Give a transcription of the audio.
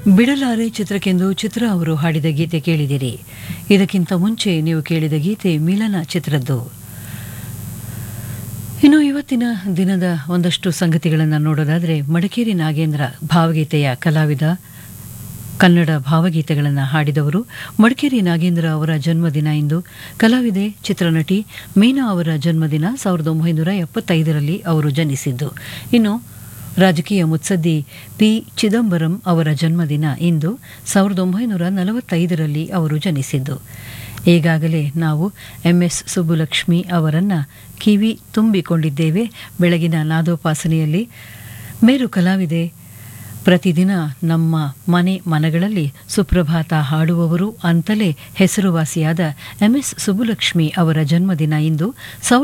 ಬಿಡಲಾರೆ ಚಿತ್ರಕ್ಕೆಂದು ಚಿತ್ರ ಅವರು ಹಾಡಿದ ಗೀತೆ ಕೇಳಿದಿರಿ ಇದಕ್ಕಿಂತ ಮುಂಚೆ ನೀವು ಕೇಳಿದ ಗೀತೆ ಮಿಲನ ಚಿತ್ರದ್ದು ಇನ್ನು ಇವತ್ತಿನ ದಿನದ ಒಂದಷ್ಟು ಸಂಗತಿಗಳನ್ನು ನೋಡೋದಾದರೆ ಮಡಿಕೇರಿ ನಾಗೇಂದ್ರ ಭಾವಗೀತೆಯ ಕಲಾವಿದ ಕನ್ನಡ ಭಾವಗೀತೆಗಳನ್ನು ಹಾಡಿದವರು ಮಡಿಕೇರಿ ನಾಗೇಂದ್ರ ಅವರ ಜನ್ಮದಿನ ಇಂದು ಕಲಾವಿದೆ ಚಿತ್ರನಟಿ ಮೀನಾ ಅವರ ಜನ್ಮದಿನ ಸಾವಿರದ ಒಂಬೈನೂರ ಎಪ್ಪತ್ತೈದರಲ್ಲಿ ಅವರು ಜನಿಸಿದ್ದು ಇನ್ನು ರಾಜಕೀಯ ಮುತ್ಸದ್ದಿ ಪಿ ಚಿದಂಬರಂ ಅವರ ಜನ್ಮದಿನ ಇಂದು ಸಾವಿರದ ಒಂಬೈನೂರ ನಲವತ್ತೈದರಲ್ಲಿ ಅವರು ಜನಿಸಿದ್ದು ಈಗಾಗಲೇ ನಾವು ಎಂ ಎಸ್ ಸುಬ್ಬುಲಕ್ಷ್ಮಿ ಅವರನ್ನು ಕಿವಿ ತುಂಬಿಕೊಂಡಿದ್ದೇವೆ ಬೆಳಗಿನ ನಾದೋಪಾಸನೆಯಲ್ಲಿ ಮೇರು ಕಲಾವಿದೆ ಪ್ರತಿದಿನ ನಮ್ಮ ಮನೆ ಮನಗಳಲ್ಲಿ ಸುಪ್ರಭಾತ ಹಾಡುವವರು ಅಂತಲೇ ಹೆಸರುವಾಸಿಯಾದ ಎಂ ಎಸ್ ಸುಬ್ಬುಲಕ್ಷ್ಮಿ ಅವರ ಜನ್ಮದಿನ ಇಂದು